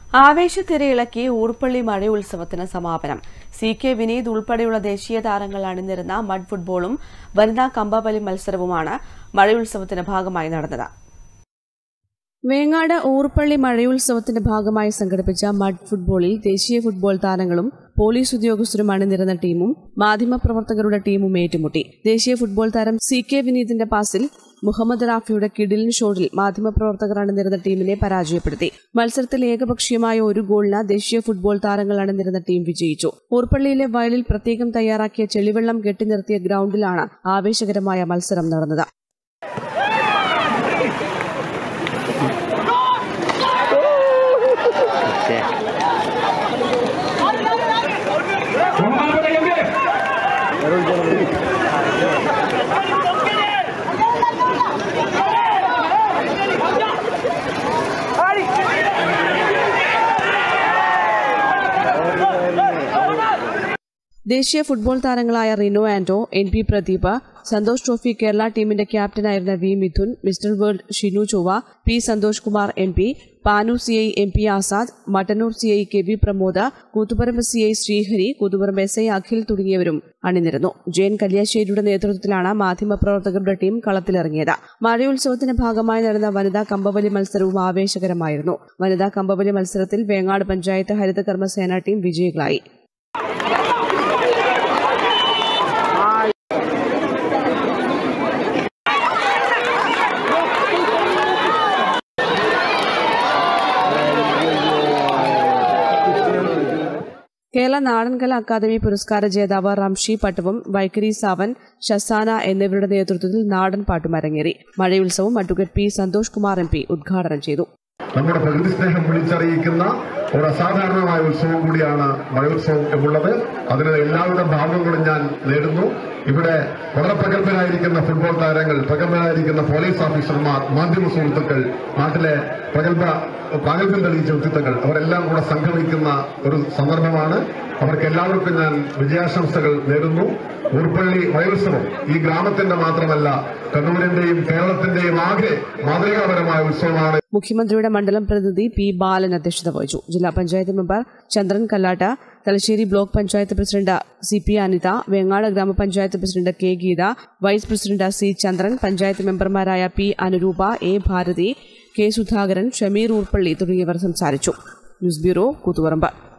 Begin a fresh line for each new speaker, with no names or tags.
ആവേശത്തിരയിളക്കി ഊർപ്പള്ളി മഴയുത്സവത്തിന് സമാപനം C K Vineeth ഉൾപ്പെടെയുള്ള ദേശീയ താരങ്ങൾ അണിനിരുന്ന മഡ് ഫുട്ബോളും വനിതാ കമ്പവലി മത്സരവുമാണ് മഴയുത്സവത്തിന്റെ ഭാഗമായി നടന്നത് വേങ്ങാട് ഊർപ്പള്ളി മഴയുത്സവത്തിന്റെ ഭാഗമായി സംഘടിപ്പിച്ച മഡ് ഫുട്ബോളിൽ ദേശീയ ഫുട്ബോൾ താരങ്ങളും പോലീസ് ഉദ്യോഗസ്ഥരും അണിനിരന്ന ടീമും മാധ്യമപ്രവർത്തകരുടെ ടീമും ഏറ്റുമുട്ടി ദേശീയ ഫുട്ബോൾ താരം സി കെ വിനീതിന്റെ പാസിൽ മുഹമ്മദ് റാഫിയുടെ കിഡിലിൻ ഷോട്ടിൽ മാധ്യമപ്രവർത്തകർ അണിനിരുന്ന ടീമിനെ പരാജയപ്പെടുത്തി മത്സരത്തിൽ ഏകപക്ഷീയമായ ഒരു ഗോളിന് ദേശീയ ഫുട്ബോൾ താരങ്ങൾ അണിനിരുന്ന ടീം വിജയിച്ചു ഊർപ്പള്ളിയിലെ വയലിൽ പ്രത്യേകം തയ്യാറാക്കിയ ചെളിവെള്ളം കെട്ടിനിർത്തിയ ഗ്രൌണ്ടിലാണ് ആവേശകരമായ മത്സരം നടന്നത് ദേശീയ ഫുട്ബോൾ താരങ്ങളായ Rino Anto N P Pradeep Santhosh trophy Kerala ടീമിന്റെ ക്യാപ്റ്റനായിരുന്ന V Mithun mister world Shinu Chovva P Santhosh Kumar M P Panoor C I M P Azad Mattannur C I K V Pramod Koothuparamba C I Srihari Koothuparamba S I Akhil തുടങ്ങിയവരും അണിനിരന്നു ജയൻ കല്യാശ്ശേരിയുടെ നേതൃത്വത്തിലാണ് മാധ്യമപ്രവർത്തകരുടെ ടീം കളത്തിലിറങ്ങിയത് മഴയുത്സവത്തിന്റെ ഭാഗമായി നടന്ന വനിതാ കമ്പവലി മത്സരവും ആവേശകരമായിരുന്നു വനിതാ കമ്പവലി മത്സരത്തിൽ വേങ്ങാട് പഞ്ചായത്ത് ഹരിത കർമ്മസേന ടീം വിജയികളായി കേരള നാടൻകല അക്കാദമി പുരസ്കാര ജേതാവ് റംഷി പട്ടവും വൈക്കരി സാവൻ ഷസാന എന്നിവരുടെ നേതൃത്വത്തിൽ നാടൻ പാട്ടും അരങ്ങേറി മഴയുത്സവം advocate P Santhosh Kumar M P ഉദ്ഘാടനം ചെയ്തു
നമ്മുടെ പ്രകൃതി സ്നേഹം വിളിച്ചറിയിക്കുന്ന ഒരു അസാധാരണമായ ഉത്സവം കൂടിയാണ് മഴോത്സവം എന്നുള്ളത് അതിന് എല്ലാവരുടെ ഭാഗങ്ങളും ഞാൻ നേടുന്നു ഇവിടെ വളരെ പ്രഗത്ഭരായിരിക്കുന്ന ഫുട്ബോൾ താരങ്ങൾ പ്രഗത്ഭരായിരിക്കുന്ന പോലീസ് ഓഫീസർമാർ മാധ്യമ സുഹൃത്തുക്കൾ നാട്ടിലെ പ്രഗത്ഭ പ്രാഗൽഭ്യം തെളിയിച്ച വ്യക്തിത്വങ്ങൾ അവരെല്ലാം കൂടെ സംഗമിക്കുന്ന ഒരു സന്ദർഭമാണ് അവർക്ക് എല്ലാവർക്കും ഞാൻ വിജയാശംസകൾ നേരുന്നു ഊർപ്പള്ളി മയോത്സവം ഈ ഗ്രാമത്തിന്റെ മാത്രമല്ല കണ്ണൂരിന്റെയും കേരളത്തിന്റെയും ആകെ മാതൃകാപരമായ ഉത്സവമാണ്
മുഖ്യമന്ത്രിയുടെ മണ്ഡലം പ്രതിനിധി പി ബാലൻ അധ്യക്ഷത വഹിച്ചു ജില്ലാ panchayat member Chandran Kallatt Thalassery block panchayat president C P Anitha Vengad ഗ്രാമപഞ്ചായത്ത് president K Geetha vice president C Chandran panchayat മെമ്പർമാരായ P Anuroopa A Bharathi K Sudhakaran Shameer Oorpally തുടങ്ങിയവർ സംസാരിച്ചു ന്യൂസ് ബ്യൂറോ കൂത്തുപറമ്പ്